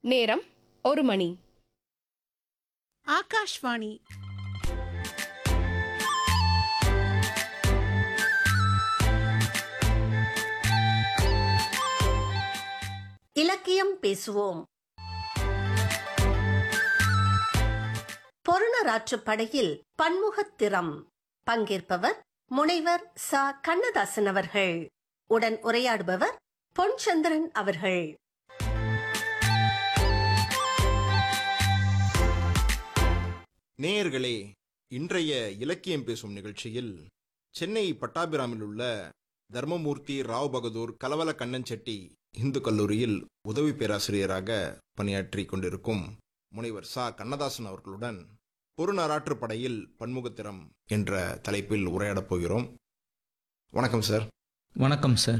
நேரம் ஒரு மணி ஆகாஷ்வாணி இலக்கியம் பேசுவோம் பொருணராற்றுப் படையில் பன்முகத்திறம் பங்கேற்பவர் முனைவர் ச கண்ணதாசன் அவர்கள் உடன் உரையாடுபவர் பொன்சந்திரன் அவர்கள் நேயர்களே இன்றைய இலக்கியம் பேசும் நிகழ்ச்சியில் சென்னை பட்டாபிராமில் உள்ள தர்மமூர்த்தி ராவ் பகதூர் கலவல கண்ணன் செட்டி இந்து கல்லூரியில் உதவி பேராசிரியராக பணியாற்றி கொண்டிருக்கும் முனைவர் சா கண்ணதாசன் அவர்களுடன் பொருநராற்றுப் படையில் பன்முகத்திறம் என்ற தலைப்பில் உரையாடப் போகிறோம் வணக்கம் சார் வணக்கம் சார்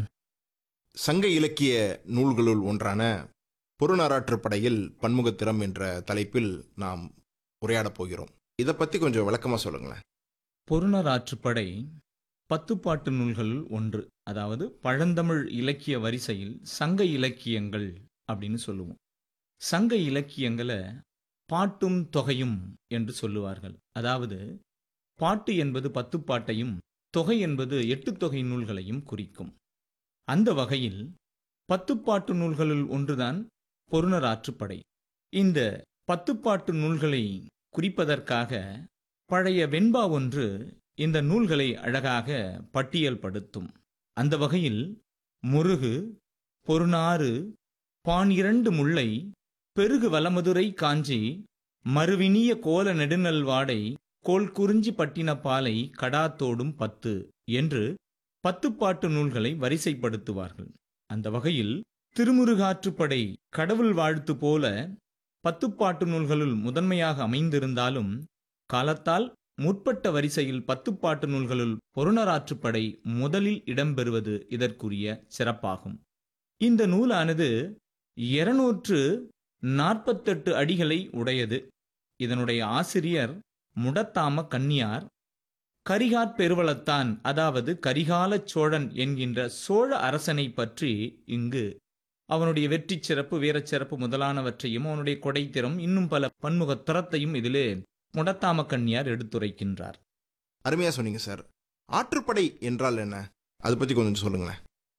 சங்க இலக்கிய நூல்களுள் ஒன்றான பொருநராற்றுப் படையில் பன்முகத்திறம் என்ற தலைப்பில் நாம் உரையாடப் போகிறோம் இதை பத்தி கொஞ்சம் விளக்கமா சொல்லுங்களேன் பொருணர் ஆற்றுப்படை பத்துப்பாட்டு நூல்களுள் ஒன்று அதாவது பழந்தமிழ் இலக்கிய வரிசையில் சங்க இலக்கியங்கள் அப்படின்னு சொல்லுவோம் சங்க இலக்கியங்களை பாட்டும் தொகையும் என்று சொல்லுவார்கள் அதாவது பாட்டு என்பது பத்துப்பாட்டையும் தொகை என்பது எட்டு தொகை நூல்களையும் குறிக்கும் அந்த வகையில் பத்துப்பாட்டு நூல்களுள் ஒன்றுதான் பொருணர் ஆற்றுப்படை இந்த பத்துப்பாட்டு நூல்களை குறிப்பதற்காக பழைய வெண்பா ஒன்று இந்த நூல்களை அழகாக பட்டியல்படுத்தும் அந்த வகையில் முருகு பொருநாறு பானிரண்டு முல்லை பெருகு வலமதுரை காஞ்சி மறுவினிய கோல நெடுநல்வாடை கோல் குறிஞ்சி பட்டின பாலை கடாத்தோடும் பத்து என்று பத்துப்பாட்டு நூல்களை வரிசைப்படுத்துவார்கள் அந்த வகையில் திருமுருகாற்றுப்படை கடவுள் வாழ்த்து போல பத்துப்பாட்டு நூல்களுள் முதன்மையாக அமைந்திருந்தாலும் காலத்தால் முற்பட்ட வரிசையில் பத்துப்பாட்டு நூல்களுள் பொருணராற்றுப்படை முதலில் இடம்பெறுவது இதற்குரிய சிறப்பாகும் இந்த நூலானது இருநூற்று நாற்பத்தெட்டு அடிகளை உடையது இதனுடைய ஆசிரியர் முடத்தாம கன்னியார் கரிகாற் பெருவளத்தான் அதாவது கரிகாலச் சோழன் என்கின்ற சோழ அரசனை பற்றி இங்கு அவனுடைய வெற்றிச் சிறப்பு வீரச் சிறப்பு முதலானவற்றையும் அவனுடைய கொடைத்திறம் இன்னும் பல பன்முக திறத்தையும் இதிலே முடத்தாம கன்னியார் எடுத்துரைக்கின்றார் அருமையா சொன்னீங்க சார் ஆற்றுப்படை என்றால் என்ன அதை பத்தி கொஞ்சம் சொல்லுங்களேன்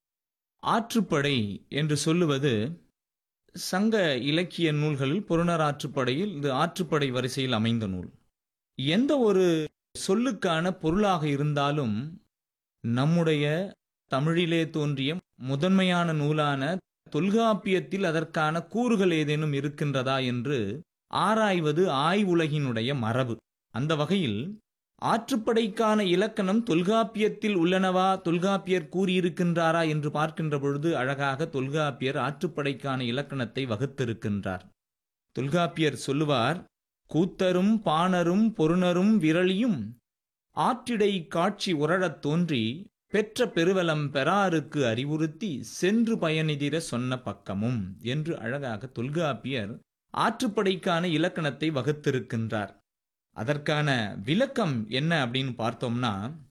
ஆற்றுப்படை என்று சொல்லுவது சங்க இலக்கிய நூல்களில் புறநர் ஆற்றுப்படையில் இது ஆற்றுப்படை வரிசையில் அமைந்த நூல் எந்த ஒரு சொல்லுக்கான பொருளாக இருந்தாலும் நம்முடைய தமிழிலே தோன்றிய முதன்மையான நூலான தொல்காப்பியத்தில் அதற்கான கூறுகள் ஏதேனும் இருக்கின்றதா என்று ஆராய்வது ஆய்வுலகினுடைய மரபு அந்த வகையில் ஆற்றுப்படைக்கான இலக்கணம் தொல்காப்பியத்தில் உள்ளனவா தொல்காப்பியர் கூறியிருக்கின்றாரா என்று பார்க்கின்ற பொழுது அழகாக தொல்காப்பியர் ஆற்றுப்படைக்கான இலக்கணத்தை வகுத்திருக்கின்றார் தொல்காப்பியர் சொல்லுவார் கூத்தரும் பாணரும் பொருணரும் விரலியும் ஆற்றிடை காட்சி உரழத் தோன்றி பெற்ற பெருவலம் பெறாருக்கு அறிவுறுத்தி சென்று பயனிதிர சொன்ன பக்கமும் என்று அழகாக தொல்காப்பியர் ஆற்றுப்படைக்கான இலக்கணத்தை வகுத்திருக்கின்றார் அதற்கான விளக்கம் என்ன அப்படின்னு பார்த்தோம்னா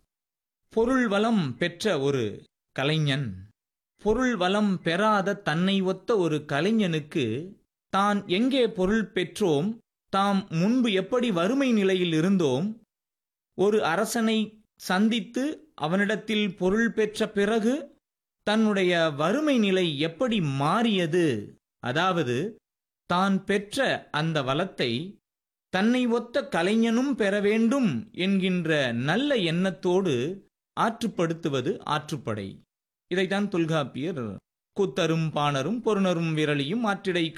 பொருள் வளம் பெற்ற ஒரு கலைஞன் பொருள் வளம் பெறாத தன்னை ஒத்த ஒரு கலைஞனுக்கு தான் எங்கே பொருள் பெற்றோம் தாம் முன்பு எப்படி வறுமை நிலையில் இருந்தோம் ஒரு அரசனை சந்தித்து அவனிடத்தில் பொருள் பெற்ற பிறகு தன்னுடைய வறுமை நிலை எப்படி மாறியது அதாவது தான் பெற்ற அந்த வளத்தை தன்னை ஒத்த கலைஞனும் பெற வேண்டும் என்கின்ற நல்ல எண்ணத்தோடு ஆற்றுப்படுத்துவது ஆற்றுப்படை இதைத்தான் தொல்காப்பியர் கூத்தரும் பாணரும் பொருணரும் விரலியும் ஆற்றிடை